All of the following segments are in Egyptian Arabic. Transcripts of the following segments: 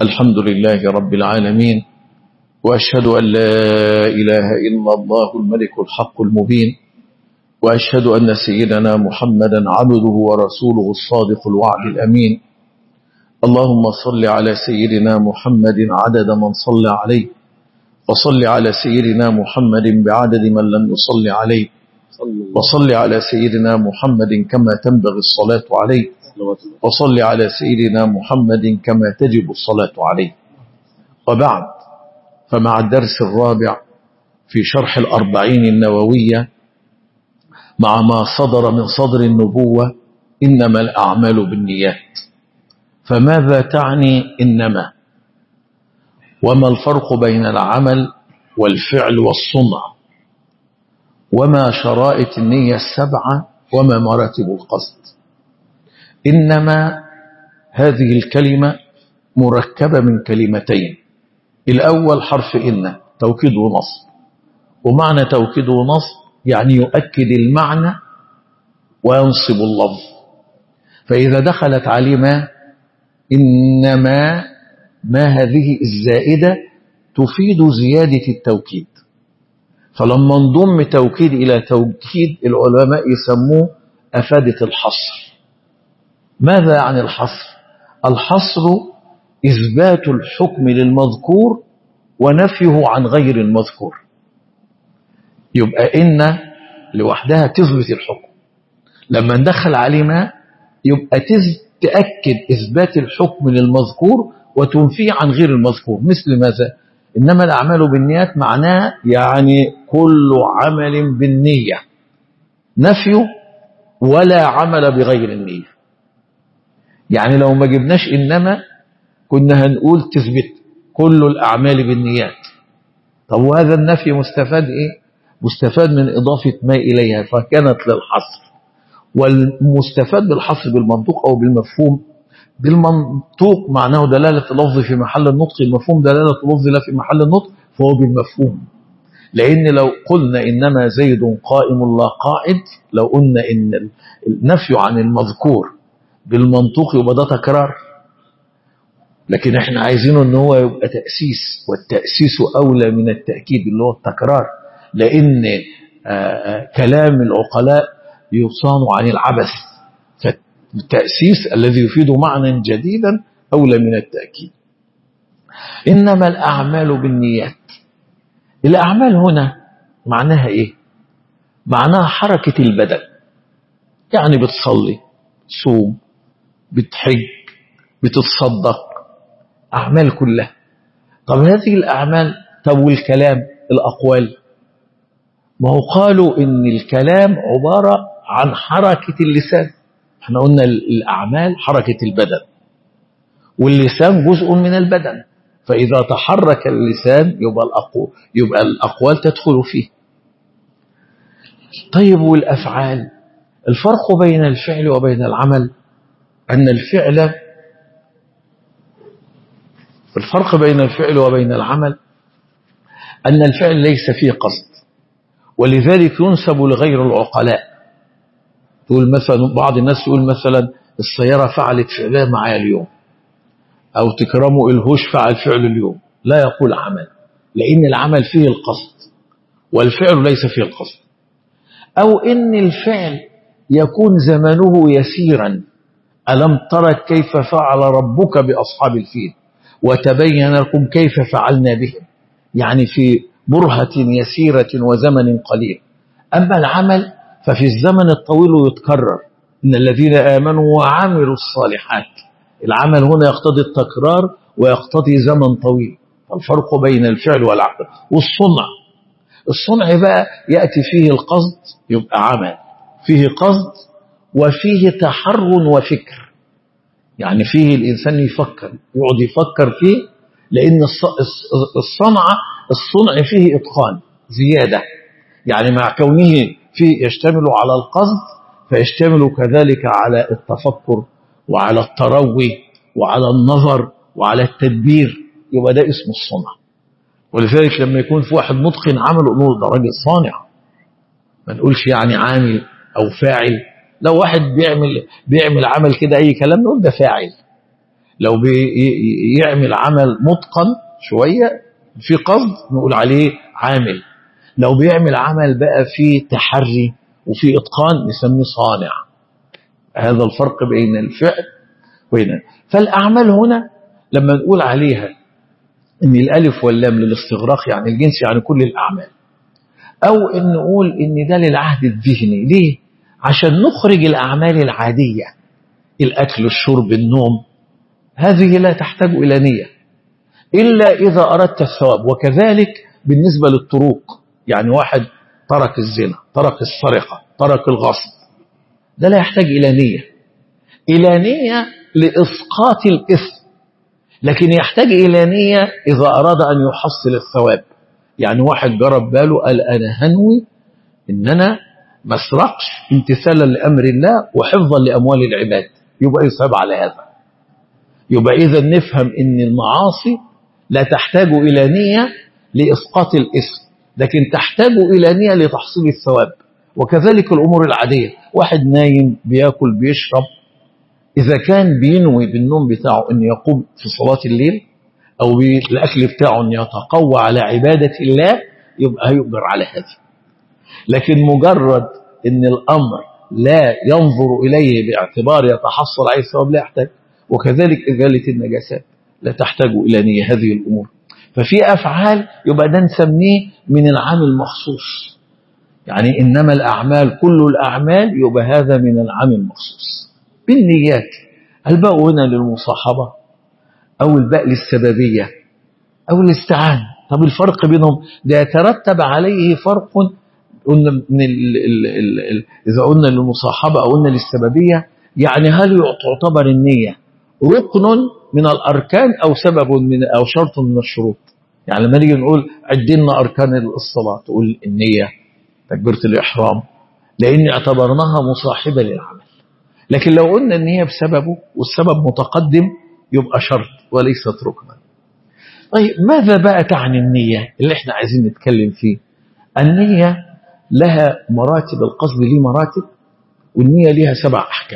الحمد لله رب العالمين وأشهد أن لا إله إلا الله الملك الحق المبين وأشهد أن سيدنا محمدا عبده ورسوله الصادق الوعد الأمين اللهم صل على سيدنا محمد عدد من صلى عليه وصل على سيدنا محمد بعدد من لم يصل عليه وصل على سيدنا محمد كما تنبغي الصلاة عليه وصل على سيدنا محمد كما تجب الصلاة عليه وبعد فمع الدرس الرابع في شرح الأربعين النووية مع ما صدر من صدر النبوة إنما الأعمال بالنيات فماذا تعني إنما وما الفرق بين العمل والفعل والصنع وما شرائط النية السبعة وما مراتب القصد إنما هذه الكلمة مركبة من كلمتين الأول حرف إن توكيد ونصب ومعنى توكيد ونصب يعني يؤكد المعنى وينصب اللفظ فإذا دخلت عليه ما إنما ما هذه الزائدة تفيد زيادة التوكيد فلما انضم توكيد إلى توكيد العلماء يسموه أفادة الحصر ماذا عن الحصر الحصر إثبات الحكم للمذكور ونفيه عن غير المذكور يبقى إن لوحدها تثبت الحكم لما ندخل عليه ما يبقى تأكد إثبات الحكم للمذكور وتنفيه عن غير المذكور مثل ماذا إنما الأعمال بالنيات معناها يعني كل عمل بالنية نفيه ولا عمل بغير النية يعني لو ما جبناش إنما كنا هنقول تثبت كل الأعمال بالنيات طب وهذا النفي مستفاد إيه مستفاد من إضافة ما إليها فكانت للحصر والمستفاد بالحصر بالمنطوق أو بالمفهوم بالمنطوق معناه دلالة اللفظ في محل النطق المفهوم دلالة اللفظ لا في محل النطق فهو بالمفهوم لأن لو قلنا إنما زيد قائم لا قاعد لو قلنا إن النفي عن المذكور بالمنطوق يبقى ده تكرار لكن احنا عايزينه ان هو يبقى تأسيس والتأسيس أولى من التأكيد اللي هو التكرار لأن آآ كلام العقلاء يصان عن العبث فالتأسيس الذي يفيد معنى جديدا أولى من التأكيد إنما الأعمال بالنيات الأعمال هنا معناها إيه معناها حركة البدن يعني بتصلي تصوم بتحج بتتصدق أعمال كلها طب هذه الأعمال طب والكلام الأقوال ما هو قالوا إن الكلام عبارة عن حركة اللسان احنا قلنا الأعمال حركة البدن واللسان جزء من البدن فإذا تحرك اللسان يبقى الأقوال, يبقى الأقوال تدخل فيه طيب والأفعال الفرق بين الفعل وبين العمل أن الفعل الفرق بين الفعل وبين العمل أن الفعل ليس فيه قصد ولذلك ينسب لغير العقلاء تقول مثلا بعض الناس يقول مثلا السيارة فعلت فعلها معايا اليوم أو تكرموا الهوش فعل فعل اليوم لا يقول عمل لأن العمل فيه القصد والفعل ليس فيه القصد أو إن الفعل يكون زمنه يسيرا ألم ترى كيف فعل ربك بأصحاب الفيل وتبين لكم كيف فعلنا بهم يعني في برهة يسيرة وزمن قليل أما العمل ففي الزمن الطويل يتكرر إن الذين آمنوا وعملوا الصالحات العمل هنا يقتضي التكرار ويقتضي زمن طويل الفرق بين الفعل والعمل والصنع الصنع بقى يأتي فيه القصد يبقى عمل فيه قصد وفيه تحر وفكر يعني فيه الإنسان يفكر يقعد يفكر فيه لأن الصنعة الصنع فيه إتقان زيادة يعني مع كونه فيه يشتمل على القصد فيشتمل كذلك على التفكر وعلى التروي وعلى النظر وعلى التدبير يبقى ده اسم الصنع ولذلك لما يكون في واحد متقن عمله نقول ده راجل صانع ما نقولش يعني عامل أو فاعل لو واحد بيعمل بيعمل عمل كده أي كلام نقول ده فاعل لو بيعمل عمل متقن شوية في قصد نقول عليه عامل لو بيعمل عمل بقى فيه تحري وفي إتقان نسميه صانع هذا الفرق بين الفعل وبين فالأعمال هنا لما نقول عليها ان الالف واللام للاستغراق يعني الجنس يعني كل الاعمال او ان نقول ان ده للعهد الذهني ليه عشان نخرج الاعمال العاديه الاكل الشرب النوم هذه لا تحتاج الى نيه الا اذا اردت الثواب وكذلك بالنسبه للطرق يعني واحد ترك الزنا ترك السرقه ترك الغصب ده لا يحتاج الى نيه الى نيه لاسقاط الاثم لكن يحتاج إلى نية إذا أراد أن يحصل الثواب يعني واحد جرب باله قال أنا هنوي إن أنا ما اسرقش امتثالا لأمر الله وحفظا لأموال العباد يبقى يصاب على هذا يبقى إذا نفهم إن المعاصي لا تحتاج إلى نية لإسقاط الإثم لكن تحتاج إلى نية لتحصيل الثواب وكذلك الأمور العادية واحد نايم بياكل بيشرب إذا كان بينوي بالنوم بتاعه أن يقوم في صلاة الليل أو بالأكل بتاعه أن يتقوى على عبادة الله يبقى هيؤجر على هذا لكن مجرد أن الأمر لا ينظر إليه باعتبار يتحصل عليه الثواب لا يحتاج وكذلك إزالة النجاسات لا تحتاج إلى نية هذه الأمور ففي أفعال يبقى ده نسميه من العام المخصوص يعني إنما الأعمال كل الأعمال يبقى هذا من العام المخصوص بالنيات الباء هنا للمصاحبة أو الباء للسببية أو الاستعانة طب الفرق بينهم ده يترتب عليه فرق قلنا من ال ال ال ال إذا قلنا للمصاحبة أو قلنا للسببية يعني هل تعتبر النية ركن من الأركان أو سبب من أو شرط من الشروط يعني لما نيجي نقول عدنا أركان الصلاة تقول النية تكبيرة الإحرام لأن اعتبرناها مصاحبة للعمل لكن لو قلنا ان هي بسببه والسبب متقدم يبقى شرط وليست ركنا طيب ماذا بقى تعني النية اللي احنا عايزين نتكلم فيه النية لها مراتب القصد ليه مراتب والنية ليها سبع أحكام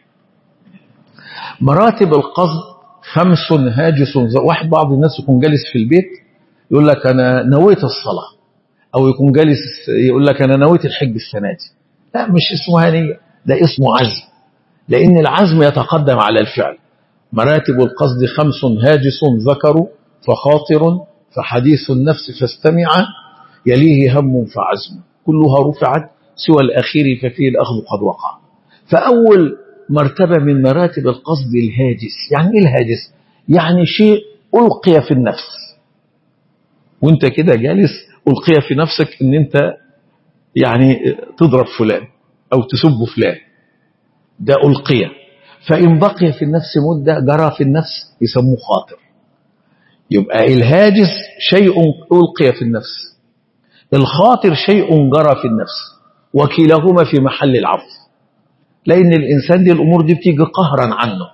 مراتب القصد خمس هاجس واحد بعض الناس يكون جالس في البيت يقول لك أنا نويت الصلاة أو يكون جالس يقول لك أنا نويت الحج السنة دي لا مش اسمها نية ده اسمه عزم لأن العزم يتقدم على الفعل مراتب القصد خمس هاجس ذكر فخاطر فحديث النفس فاستمع يليه هم فعزم كلها رفعت سوى الأخير ففيه الأخذ قد وقع فأول مرتبة من مراتب القصد الهاجس يعني إيه الهاجس؟ يعني شيء ألقي في النفس وانت كده جالس ألقي في نفسك ان انت يعني تضرب فلان أو تسب فلان ده ألقي فإن بقي في النفس مدة جرى في النفس يسموه خاطر يبقى الهاجس شيء ألقي في النفس الخاطر شيء جرى في النفس وكلاهما في محل العفو لأن الإنسان دي الأمور دي بتيجي قهرا عنه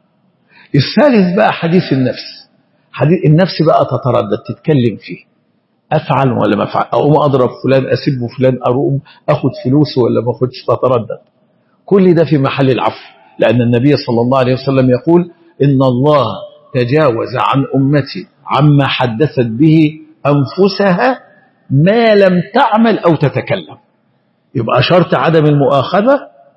الثالث بقى حديث النفس حديث النفس بقى تتردد تتكلم فيه أفعل ولا ما أفعل أقوم أضرب فلان أسب فلان أقوم أخد فلوسه ولا ما أخدش تتردد كل ده في محل العفو لأن النبي صلى الله عليه وسلم يقول إن الله تجاوز عن أمتي عما حدثت به أنفسها ما لم تعمل أو تتكلم يبقى شرط عدم المؤاخذة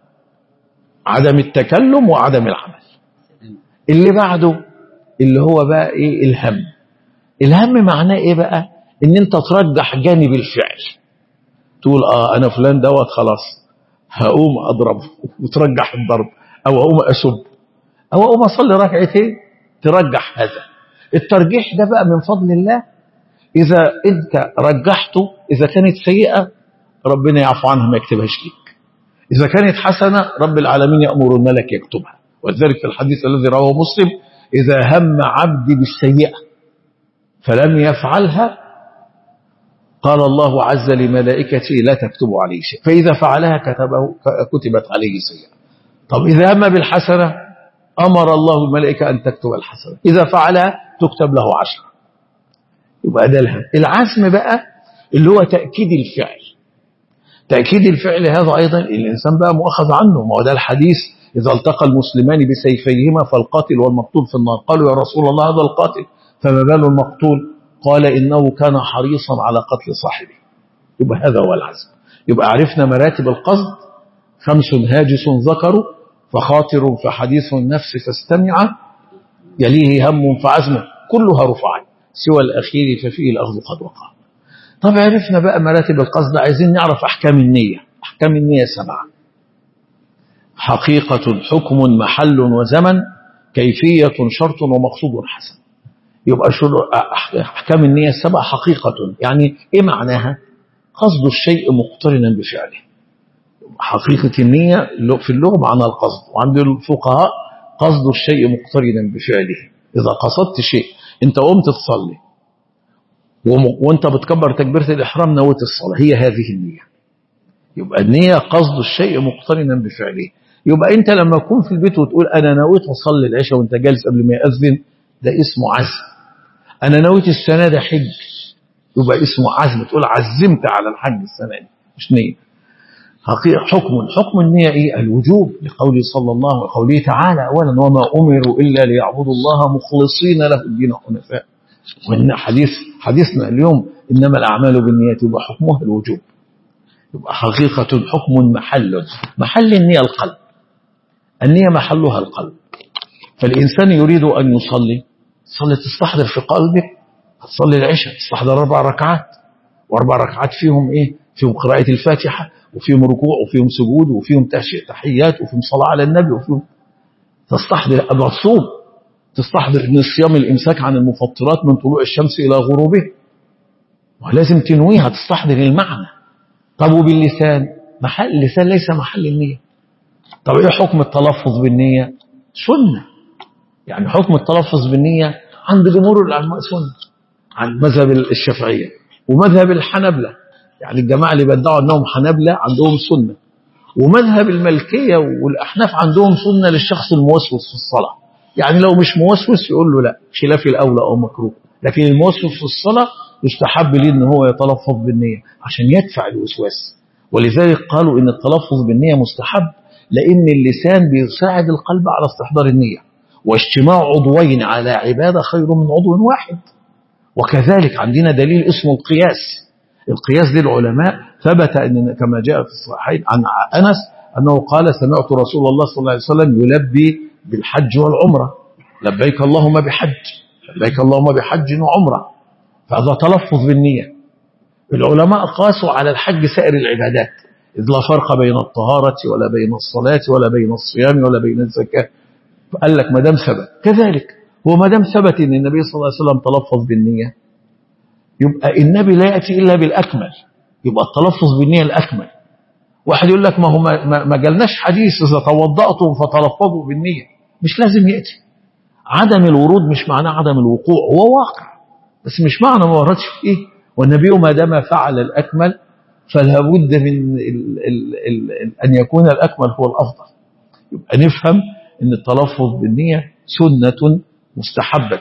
عدم التكلم وعدم العمل اللي بعده اللي هو بقى إيه الهم الهم معناه إيه بقى إن أنت ترجح جانب الفعل تقول آه أنا فلان دوت خلاص هقوم أضرب وترجح الضرب أو أقوم أسب أو أقوم أصلي ركعتين ترجح هذا الترجيح ده بقى من فضل الله إذا أنت رجحته إذا كانت سيئة ربنا يعفو عنها ما يكتبهاش ليك إذا كانت حسنة رب العالمين يأمر الملك يكتبها ولذلك في الحديث الذي رواه مسلم إذا هم عبدي بالسيئة فلم يفعلها قال الله عز لملائكته لا تكتبوا عليه شيء فإذا فعلها كتبه كتبت عليه سيئة طب إذا هم بالحسنة أمر الله الملائكة أن تكتب الحسنة إذا فعلها تكتب له عشرة يبقى ده الهم العزم بقى اللي هو تأكيد الفعل تأكيد الفعل هذا أيضا الإنسان بقى مؤخذ عنه ما هو ده الحديث إذا التقى المسلمان بسيفيهما فالقاتل والمقتول في النار قالوا يا رسول الله هذا القاتل فما بال المقتول قال إنه كان حريصا على قتل صاحبه يبقى هذا هو العزم يبقى عرفنا مراتب القصد خمس هاجس ذكروا فخاطر فحديث النفس فاستمع يليه هم فعزم كلها رفعا سوى الأخير ففيه الأخذ قد وقع طب عرفنا بقى مراتب القصد عايزين نعرف أحكام النية أحكام النية سبعة حقيقة حكم محل وزمن كيفية شرط ومقصود حسن يبقى أحكام النية السبعة حقيقة يعني إيه معناها قصد الشيء مقترنا بفعله حقيقة النية في اللغة معنى القصد وعند الفقهاء قصد الشيء مقترنا بفعله إذا قصدت شيء أنت قمت تصلي وانت بتكبر تكبيرة الإحرام نويت الصلاة هي هذه النية يبقى النية قصد الشيء مقترنا بفعله يبقى انت لما تكون في البيت وتقول انا نويت اصلي العشاء وانت جالس قبل ما يأذن ده اسمه عزم انا نويت السنة ده حج يبقى اسمه عزم تقول عزمت على الحج السنة دي مش نية حقيقة حكم حكم النية ايه الوجوب لقوله صلى الله عليه وقوله تعالى اولا وما امروا الا ليعبدوا الله مخلصين له الدين حنفاء وان حديث حديثنا اليوم انما الاعمال بالنيات يبقى حكمها الوجوب يبقى حقيقة حكم محل محل النية القلب النية محلها القلب فالإنسان يريد أن يصلي صلي تستحضر في قلبك تصلي العشاء تستحضر أربع ركعات وأربع ركعات فيهم إيه فيهم قراءة الفاتحة وفيهم ركوع وفيهم سجود وفيهم تحيات وفيهم صلاة على النبي وفيهم تستحضر المصوم تستحضر من الصيام الإمساك عن المفطرات من طلوع الشمس إلى غروبه ولازم تنويها تستحضر المعنى طب وباللسان محل اللسان ليس محل النية طب ايه حكم التلفظ بالنية سنة يعني حكم التلفظ بالنية عند جمهور العلماء سنة عن مذهب الشافعية ومذهب الحنبلة يعني الجماعة اللي بدعوا انهم حنبلة عندهم سنة ومذهب الملكية والأحناف عندهم سنة للشخص الموسوس في الصلاة يعني لو مش موسوس يقول له لا خلاف الأولى أو مكروه لكن الموسوس في الصلاة يستحب ليه ان هو يتلفظ بالنية عشان يدفع الوسواس ولذلك قالوا ان التلفظ بالنية مستحب لان اللسان بيساعد القلب على استحضار النية واجتماع عضوين على عبادة خير من عضو واحد وكذلك عندنا دليل اسمه القياس القياس دي العلماء ثبت ان كما جاء في الصحيحين عن انس انه قال سمعت رسول الله صلى الله عليه وسلم يلبي بالحج والعمره لبيك اللهم بحج لبيك اللهم بحج وعمره فهذا تلفظ بالنية العلماء قاسوا على الحج سائر العبادات إذ لا فرق بين الطهارة ولا بين الصلاة ولا بين الصيام ولا بين الزكاة فقال لك ما دام ثبت كذلك هو ما دام ثبت ان النبي صلى الله عليه وسلم تلفظ بالنية يبقى النبي لا يأتي إلا بالأكمل يبقى التلفظ بالنية الأكمل واحد يقول لك ما هو ما جالناش حديث إذا توضأتم فتلفظوا بالنية مش لازم يأتي عدم الورود مش معناه عدم الوقوع هو واقع بس مش معنى ما وردش فيه والنبي ما دام فعل الأكمل فلا بد من ال ال ال أن يكون الأكمل هو الأفضل يبقى نفهم أن التلفظ بالنية سنة مستحبة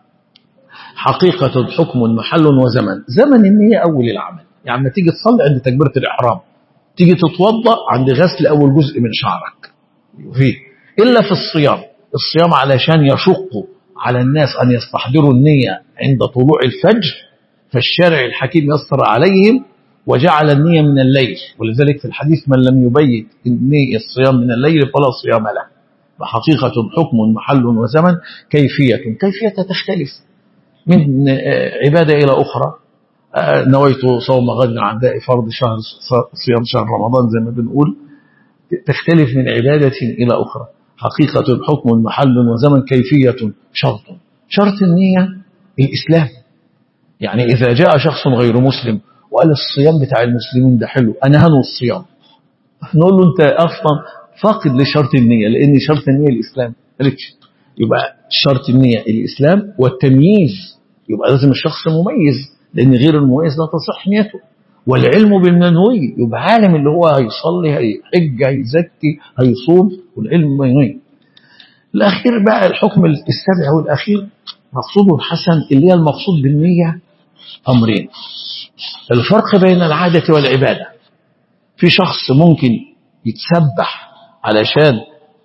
حقيقة حكم محل وزمن زمن النية أول العمل يعني ما تيجي تصلي عند تكبيرة الإحرام تيجي تتوضأ عند غسل أول جزء من شعرك فيه إلا في الصيام الصيام علشان يشق على الناس أن يستحضروا النية عند طلوع الفجر فالشارع الحكيم يسر عليهم وجعل النية من الليل ولذلك في الحديث من لم يبيت النية الصيام من الليل فلا صيام له وحقيقة حكم محل وزمن كيفية كيفية تختلف من عبادة إلى أخرى نويت صوم غد عن داء فرض شهر صيام شهر رمضان زي ما بنقول تختلف من عبادة إلى أخرى حقيقة حكم محل وزمن كيفية شرط شرط النية الإسلام يعني إذا جاء شخص غير مسلم وقال الصيام بتاع المسلمين ده حلو أنا هنو الصيام نقول له أنت أصلا فاقد لشرط النية لأن شرط النية الإسلام قالتش يبقى شرط النية الإسلام والتمييز يبقى لازم الشخص مميز لأن غير المميز لا تصح نيته والعلم بالمنوي يبقى عالم اللي هو هيصلي هيحج هيزكي هيصوم والعلم منوي الأخير بقى الحكم السابع والأخير مقصود حسن اللي هي المقصود بالنية أمرين الفرق بين العادة والعبادة في شخص ممكن يتسبح علشان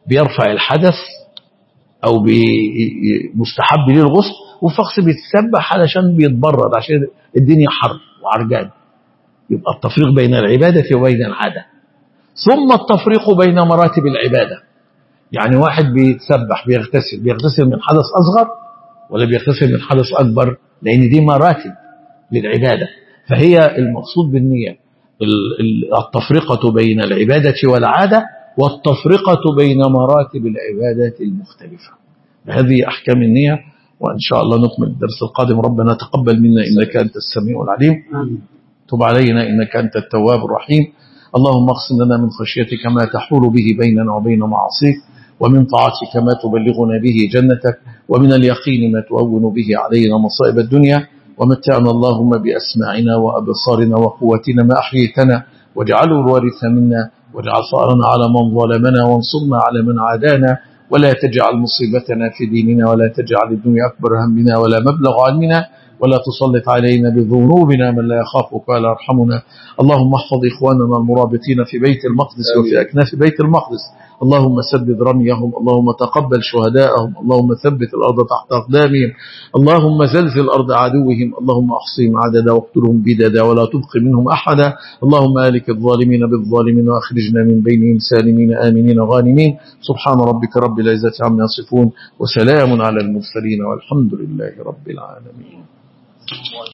بيرفع الحدث أو مستحب ليه الغسل وفقس بيتسبح علشان بيتبرد عشان الدنيا حر وعرجان يبقى التفريق بين العبادة وبين العادة ثم التفريق بين مراتب العبادة يعني واحد بيتسبح بيغتسل بيغتسل من حدث أصغر ولا بيغتسل من حدث أكبر لأن دي مراتب للعبادة فهي المقصود بالنية التفرقة بين العبادة والعادة والتفرقة بين مراتب العبادات المختلفة هذه أحكام النية وإن شاء الله نكمل الدرس القادم ربنا تقبل منا إنك أنت السميع العليم تب علينا إنك أنت التواب الرحيم اللهم اقسم لنا من خشيتك ما تحول به بيننا وبين معاصيك ومن طاعتك ما تبلغنا به جنتك ومن اليقين ما تهون به علينا مصائب الدنيا ومتعنا اللهم بأسماعنا وأبصارنا وقوتنا ما أحييتنا واجعله الوارث منا واجعل ثأرنا على من ظلمنا وانصرنا على من عادانا ولا تجعل مصيبتنا في ديننا ولا تجعل الدنيا أكبر همنا ولا مبلغ علمنا ولا تسلط علينا بذنوبنا من لا يخافك ولا يرحمنا اللهم احفظ إخواننا المرابطين في بيت المقدس وفي أكناف بيت المقدس اللهم سدد رميهم اللهم تقبل شهداءهم اللهم ثبت الأرض تحت أقدامهم اللهم زلزل الأرض عدوهم اللهم أحصيهم عددا واقتلهم بددا ولا تبق منهم أحدا اللهم آلك الظالمين بالظالمين وأخرجنا من بينهم سالمين آمنين غانمين سبحان ربك رب العزة عما يصفون وسلام على المرسلين والحمد لله رب العالمين